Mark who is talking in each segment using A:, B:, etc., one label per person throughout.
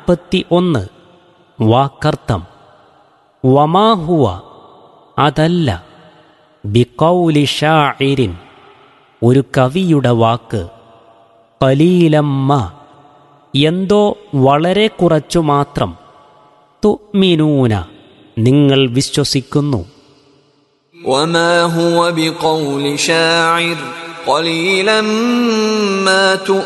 A: നാൽപ്പത്തി ഒന്ന് വാക്കർത്ഥം വമാഹുവ അതല്ല ബിക്കൗലി ഷാഇരിൻ ഒരു കവിയുടെ വാക്ക് കലീലമ്മ എന്തോ വളരെ കുറച്ചു മാത്രം തുമിനൂന നിങ്ങൾ വിശ്വസിക്കുന്നു
B: وما هو بقول شاعر قليلا ما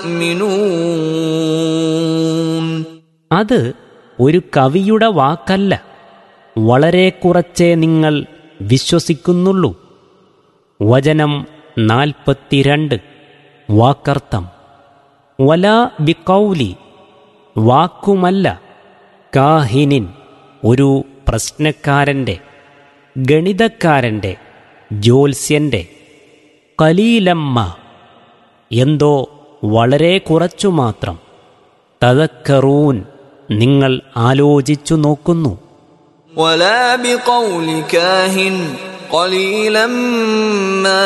B: تؤمنون
A: അത് ഒരു കവിയുടെ വാക്കല്ല വളരെ കുറച്ചേ നിങ്ങൾ വിശ്വസിക്കുന്നുള്ളൂ വചനം നാൽപ്പത്തിരണ്ട് വാക്കർത്ഥം വല ബിക്കൗലി വാക്കുമല്ല കാഹിനിൻ ഒരു പ്രശ്നക്കാരൻ്റെ ഗണിതക്കാരൻ്റെ ജ്യോത്സ്യൻ്റെ കലീലമ്മ എന്തോ വളരെ കുറച്ചു മാത്രം തതക്കറൂൻ നിങ്ങൾ ആലോചിച്ചു നോക്കുന്നു
B: ولا بقول كاهن قليلا ما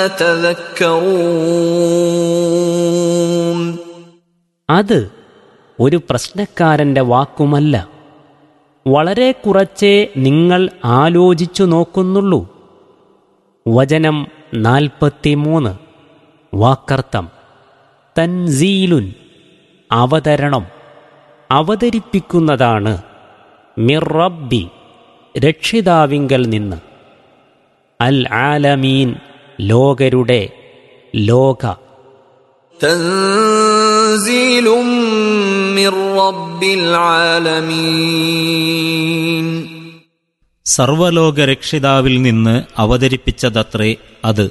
B: تذكرون
A: അത് ഒരു പ്രശ്നക്കാരൻ്റെ വാക്കുമല്ല വളരെ കുറച്ചേ നിങ്ങൾ ആലോചിച്ചു നോക്കുന്നുള്ളൂ വചനം നാൽപ്പത്തിമൂന്ന് വാക്കർത്ഥം തൻസീലുൻ അവതരണം അവതരിപ്പിക്കുന്നതാണ് മിറബി രക്ഷിതാവിങ്കൽ നിന്ന് അൽ ആലമീൻ ലോകരുടെ ലോക
B: تنزيل من رب العالمين
C: സർവലോക രക്ഷിതാവിൽ നിന്ന് അവതരിപ്പിച്ചതത്രേ അത്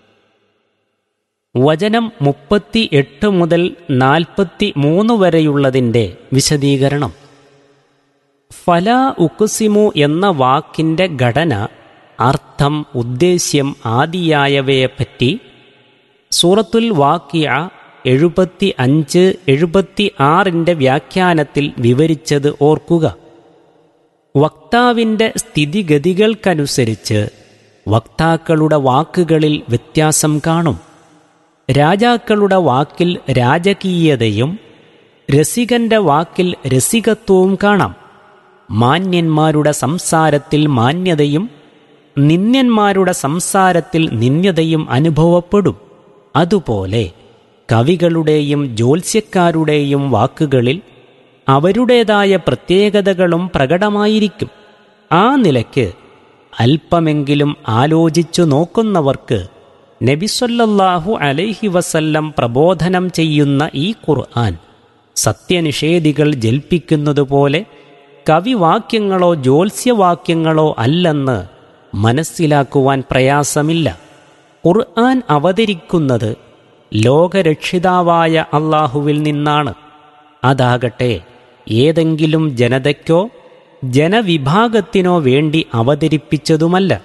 A: വചനം മുപ്പത്തി എട്ട് മുതൽ നാൽപ്പത്തി മൂന്ന് വരെയുള്ളതിൻ്റെ വിശദീകരണം ഫല ഉക്കുസിമു എന്ന വാക്കിൻ്റെ ഘടന അർത്ഥം ഉദ്ദേശ്യം ആദിയായവയെപ്പറ്റി സൂറത്തുൽ വാക്കിയ എഴുപത്തി അഞ്ച് എഴുപത്തി ആറിൻ്റെ വ്യാഖ്യാനത്തിൽ വിവരിച്ചത് ഓർക്കുക വക്താവിൻ്റെ സ്ഥിതിഗതികൾക്കനുസരിച്ച് വക്താക്കളുടെ വാക്കുകളിൽ വ്യത്യാസം കാണും രാജാക്കളുടെ വാക്കിൽ രാജകീയതയും രസികന്റെ വാക്കിൽ രസികത്വവും കാണാം മാന്യന്മാരുടെ സംസാരത്തിൽ മാന്യതയും നിന്ദ്യന്മാരുടെ സംസാരത്തിൽ നിന്ദ്യതയും അനുഭവപ്പെടും അതുപോലെ കവികളുടെയും ജ്യോത്സ്യക്കാരുടെയും വാക്കുകളിൽ അവരുടേതായ പ്രത്യേകതകളും പ്രകടമായിരിക്കും ആ നിലയ്ക്ക് അല്പമെങ്കിലും ആലോചിച്ചു നോക്കുന്നവർക്ക് നബിസൊല്ലാഹു അലൈഹി വസല്ലം പ്രബോധനം ചെയ്യുന്ന ഈ ഖുർആൻ സത്യനിഷേധികൾ ജൽപ്പിക്കുന്നതുപോലെ കവിവാക്യങ്ങളോ ജ്യോത്സ്യവാക്യങ്ങളോ അല്ലെന്ന് മനസ്സിലാക്കുവാൻ പ്രയാസമില്ല ഖുർആൻ അവതരിക്കുന്നത് ലോകരക്ഷിതാവായ അള്ളാഹുവിൽ നിന്നാണ് അതാകട്ടെ ഏതെങ്കിലും ജനതയ്ക്കോ ജനവിഭാഗത്തിനോ വേണ്ടി അവതരിപ്പിച്ചതുമല്ല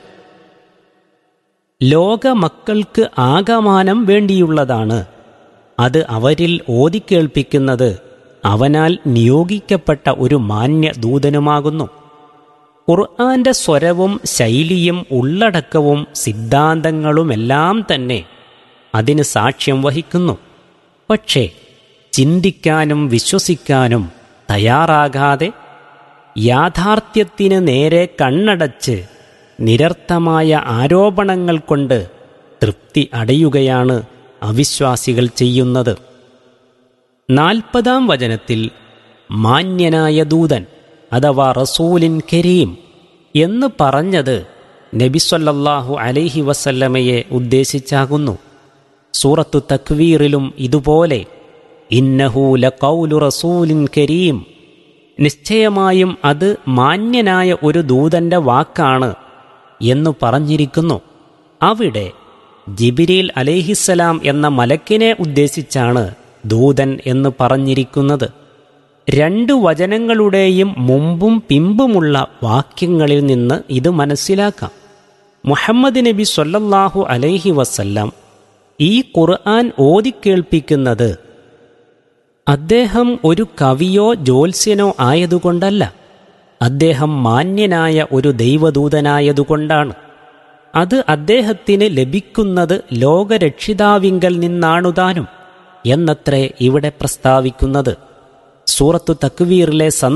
A: ലോകമക്കൾക്ക് ആകമാനം വേണ്ടിയുള്ളതാണ് അത് അവരിൽ ഓതിക്കേൾപ്പിക്കുന്നത് അവനാൽ നിയോഗിക്കപ്പെട്ട ഒരു മാന്യ ദൂതനുമാകുന്നു ഖുർആന്റെ സ്വരവും ശൈലിയും ഉള്ളടക്കവും സിദ്ധാന്തങ്ങളുമെല്ലാം തന്നെ അതിന് സാക്ഷ്യം വഹിക്കുന്നു പക്ഷേ ചിന്തിക്കാനും വിശ്വസിക്കാനും തയ്യാറാകാതെ യാഥാർത്ഥ്യത്തിന് നേരെ കണ്ണടച്ച് നിരർത്ഥമായ ആരോപണങ്ങൾ കൊണ്ട് തൃപ്തി അടയുകയാണ് അവിശ്വാസികൾ ചെയ്യുന്നത് നാൽപ്പതാം വചനത്തിൽ മാന്യനായ ദൂതൻ അഥവാ റസൂലിൻ കരീം എന്ന് പറഞ്ഞത് നബിസ്വല്ലാഹു അലൈഹി വസല്ലമയെ ഉദ്ദേശിച്ചാകുന്നു സൂറത്തു തക്വീറിലും ഇതുപോലെ ഇന്നഹു ലഖൗലു റസൂലിൻ കരീം നിശ്ചയമായും അത് മാന്യനായ ഒരു ദൂതന്റെ വാക്കാണ് എന്നു പറഞ്ഞിരിക്കുന്നു അവിടെ ജിബിരിൽ അലേഹിസ്സലാം എന്ന മലക്കിനെ ഉദ്ദേശിച്ചാണ് ദൂതൻ എന്ന് പറഞ്ഞിരിക്കുന്നത് രണ്ട് വചനങ്ങളുടെയും മുമ്പും പിമ്പുമുള്ള വാക്യങ്ങളിൽ നിന്ന് ഇത് മനസ്സിലാക്കാം മുഹമ്മദ് നബി സൊല്ലല്ലാഹു അലൈഹി വസല്ലം ഈ ഖുർആൻ ഓതിക്കേൾപ്പിക്കുന്നത് അദ്ദേഹം ഒരു കവിയോ ജ്യോത്സ്യനോ ആയതുകൊണ്ടല്ല അദ്ദേഹം മാന്യനായ ഒരു ദൈവദൂതനായതുകൊണ്ടാണ് അത് അദ്ദേഹത്തിന് ലഭിക്കുന്നത് ലോകരക്ഷിതാവിങ്കൽ നിന്നാണുതാനും എന്നത്രേ ഇവിടെ പ്രസ്താവിക്കുന്നത് സൂറത്തു തക്വീറിലെ